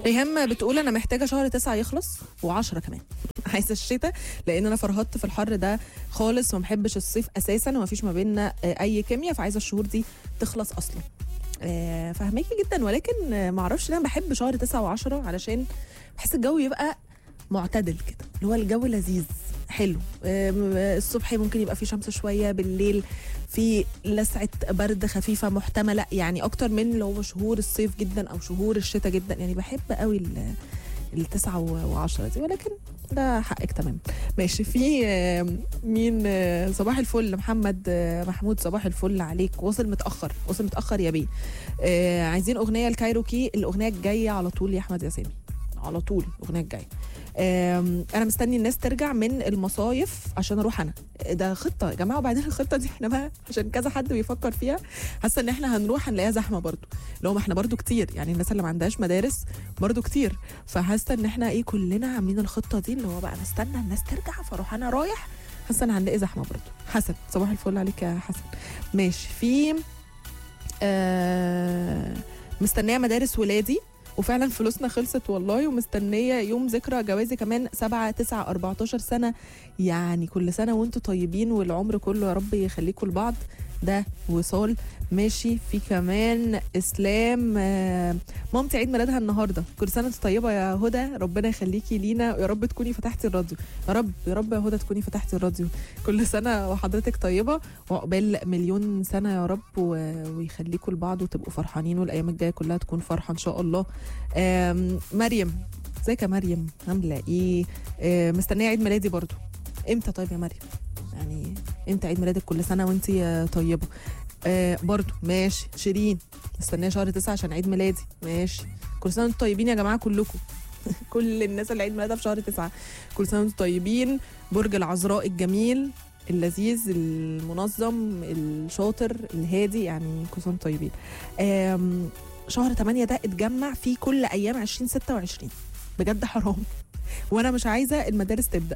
ريهام بتقول انا محتاجه شهر تسعة يخلص و10 كمان عايزه الشتاء لان انا فرهطت في الحر ده خالص وما بحبش الصيف اساسا وما فيش ما بيننا آه، اي كيمياء فعايزه الشهور دي تخلص اصلا آه، فهماكي جدا ولكن آه، ما اعرفش انا بحب شهر تسعة و10 علشان بحس الجو يبقى معتدل كده اللي هو الجو لذيذ حلو آم، الصبح ممكن يبقى في شمس شويه بالليل في لسعه برد خفيفه محتمله يعني اكتر من اللي هو شهور الصيف جدا او شهور الشتاء جدا يعني بحب قوي ال- التسعة و- وعشرة دي ولكن ده حقك تمام ماشي في آم، مين آه، صباح الفل محمد آه، محمود صباح الفل عليك وصل متأخر وصل متأخر يا بيه آه، عايزين أغنية الكايروكي الأغنية الجاية على طول يا أحمد ياسمي على طول الأغنية الجاية آم، انا مستني الناس ترجع من المصايف عشان اروح انا ده خطه يا جماعه وبعدين الخطه دي احنا بقى عشان كذا حد بيفكر فيها حاسه ان احنا هنروح هنلاقيها زحمه برضو لو ما احنا برضو كتير يعني الناس اللي ما عندهاش مدارس برضو كتير فحاسه ان احنا ايه كلنا عاملين الخطه دي اللي هو بقى نستنى الناس ترجع فاروح انا رايح حاسه ان هنلاقي زحمه برضو حسن صباح الفل عليك يا حسن ماشي في آه مستنيه مدارس ولادي وفعلا فلوسنا خلصت والله ومستنيه يوم ذكرى جوازي كمان 7 9 14 سنه يعني كل سنه وانتم طيبين والعمر كله يا رب يخليكم لبعض ده وصال ماشي في كمان اسلام آه، مامتي عيد ميلادها النهارده كل سنه وانت طيبه يا هدى ربنا يخليكي لينا ويا رب تكوني فتحتي الراديو يا رب يا رب يا هدى تكوني فتحتي الراديو كل سنه وحضرتك طيبه وعقبال مليون سنه يا رب و- ويخليكم لبعض وتبقوا فرحانين والايام الجايه كلها تكون فرحه ان شاء الله آم، مريم ازيك يا مريم عامله ايه آه، مستنيه عيد ميلادي برضو امتى طيب يا مريم يعني امتى عيد ميلادك كل سنه وانت طيبه آه برضو ماشي شيرين مستنيه شهر تسعة عشان عيد ميلادي ماشي كل سنه وانتم طيبين يا جماعه كلكم كل الناس اللي عيد ميلادها في شهر تسعة كل سنه وانتم طيبين برج العذراء الجميل اللذيذ المنظم الشاطر الهادي يعني كل سنه وانتم طيبين آم، شهر 8 ده اتجمع فيه كل ايام 2026 بجد حرام وانا مش عايزه المدارس تبدا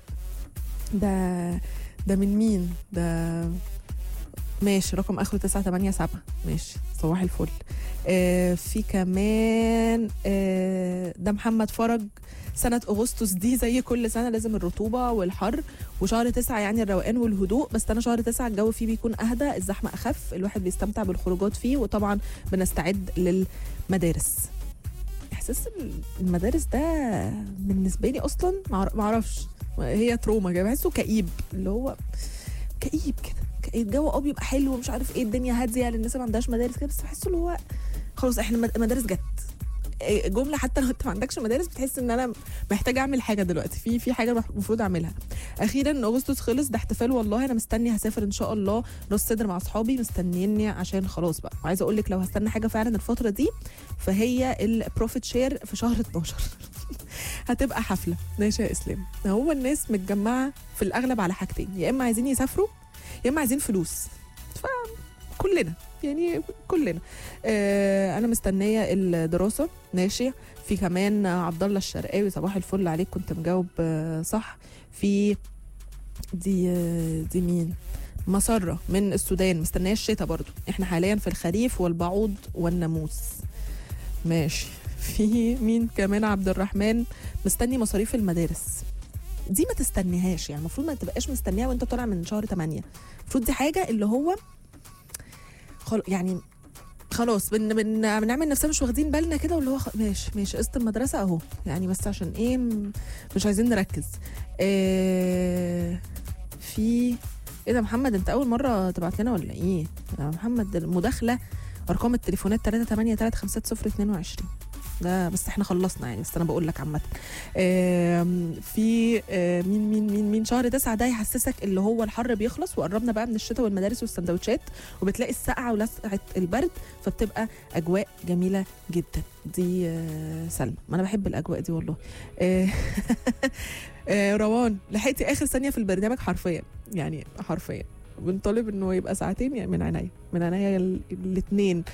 ده ده من مين ده ماشي رقم اخره 987 ماشي صباح الفل آه في كمان آه ده محمد فرج سنة أغسطس دي زي كل سنة لازم الرطوبة والحر وشهر تسعة يعني الروقان والهدوء بس أنا شهر تسعة الجو فيه بيكون أهدى الزحمة أخف الواحد بيستمتع بالخروجات فيه وطبعا بنستعد للمدارس إحساس المدارس ده بالنسبة لي أصلا معر- معرفش هي تروما كده بحسه كئيب اللي هو كئيب كده كئيب. الجو اه بيبقى حلو ومش عارف ايه الدنيا هاديه للناس اللي ما عندهاش مدارس كده بس بحسه اللي هو خلاص احنا المد- المدارس جت إيه، جمله حتى لو انت ما عندكش مدارس بتحس ان انا محتاجه اعمل حاجه دلوقتي في في حاجه المفروض اعملها اخيرا اغسطس خلص ده احتفال والله انا مستني هسافر ان شاء الله راس صدر مع اصحابي مستنيني عشان خلاص بقى وعايزه اقول لك لو هستنى حاجه فعلا الفتره دي فهي البروفيت شير في شهر 12 هتبقى حفله ماشي يا اسلام هو الناس متجمعه في الاغلب على حاجتين يا اما عايزين يسافروا يا اما عايزين فلوس فكلنا يعني كلنا آه انا مستنيه الدراسه ماشي في كمان عبد الله الشرقاوي صباح الفل عليك كنت مجاوب آه صح في دي آه دي مين مسرة من السودان مستنيه الشتاء برضو احنا حاليا في الخريف والبعوض والناموس ماشي في مين كمان عبد الرحمن مستني مصاريف المدارس دي ما تستنيهاش يعني المفروض ما تبقاش مستنيها وانت طالع من شهر 8 المفروض دي حاجه اللي هو خل... يعني خلاص بن بن بنعمل نفسنا مش واخدين بالنا كده واللي هو خ... ماشي ماشي قسط المدرسه اهو يعني بس عشان ايه م- مش عايزين نركز آه في ايه ده محمد انت اول مره تبعت لنا ولا ايه يا محمد المداخله ارقام التليفونات 3835022 ده بس احنا خلصنا يعني بس انا بقول لك عامه آم، في آه، مين مين مين مين شهر تسعة ده يحسسك اللي هو الحر بيخلص وقربنا بقى من الشتاء والمدارس والسندوتشات وبتلاقي السقعه ولسعه البرد فبتبقى اجواء جميله جدا دي آه، سلمى ما انا بحب الاجواء دي والله آه، آه، روان لحقتي اخر ثانيه في البرنامج حرفيا يعني حرفيا بنطالب انه يبقى ساعتين يعني من عينيا من عينيا الاثنين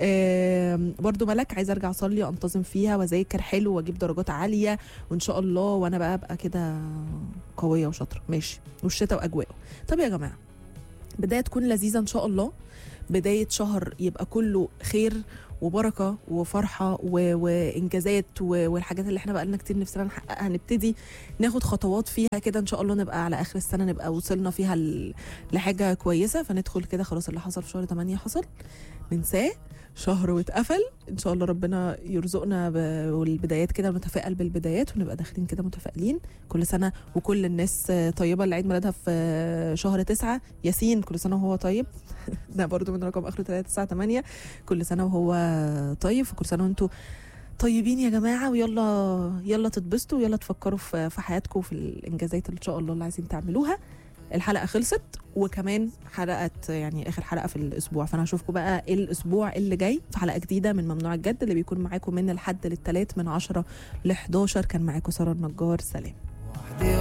برضو ملك عايزه ارجع اصلي انتظم فيها واذاكر حلو واجيب درجات عاليه وان شاء الله وانا بقى ابقى كده قويه وشاطره ماشي والشتاء واجواءه طب يا جماعه بدايه تكون لذيذه ان شاء الله بدايه شهر يبقى كله خير وبركه وفرحه و... وانجازات و... والحاجات اللي احنا بقى لنا كتير نفسنا نحققها نبتدي ناخد خطوات فيها كده ان شاء الله نبقى على اخر السنه نبقى وصلنا فيها ل... لحاجه كويسه فندخل كده خلاص اللي حصل في شهر 8 حصل ننساه شهر واتقفل ان شاء الله ربنا يرزقنا ب... والبدايات كده نتفائل بالبدايات ونبقى داخلين كده متفائلين كل سنه وكل الناس طيبه اللي عيد ميلادها في شهر تسعة ياسين كل سنه وهو طيب ده برضو من رقم اخر 3 9 8 كل سنه وهو طيب وكل سنه وانتم طيبين يا جماعه ويلا يلا تتبسطوا ويلا تفكروا في في حياتكم في الانجازات اللي ان شاء الله اللي عايزين تعملوها الحلقه خلصت وكمان حلقه يعني اخر حلقه في الاسبوع فانا هشوفكم بقى الاسبوع اللي جاي في حلقه جديده من ممنوع الجد اللي بيكون معاكم من الحد للثلاث من 10 ل 11 كان معاكم ساره النجار سلام وحدي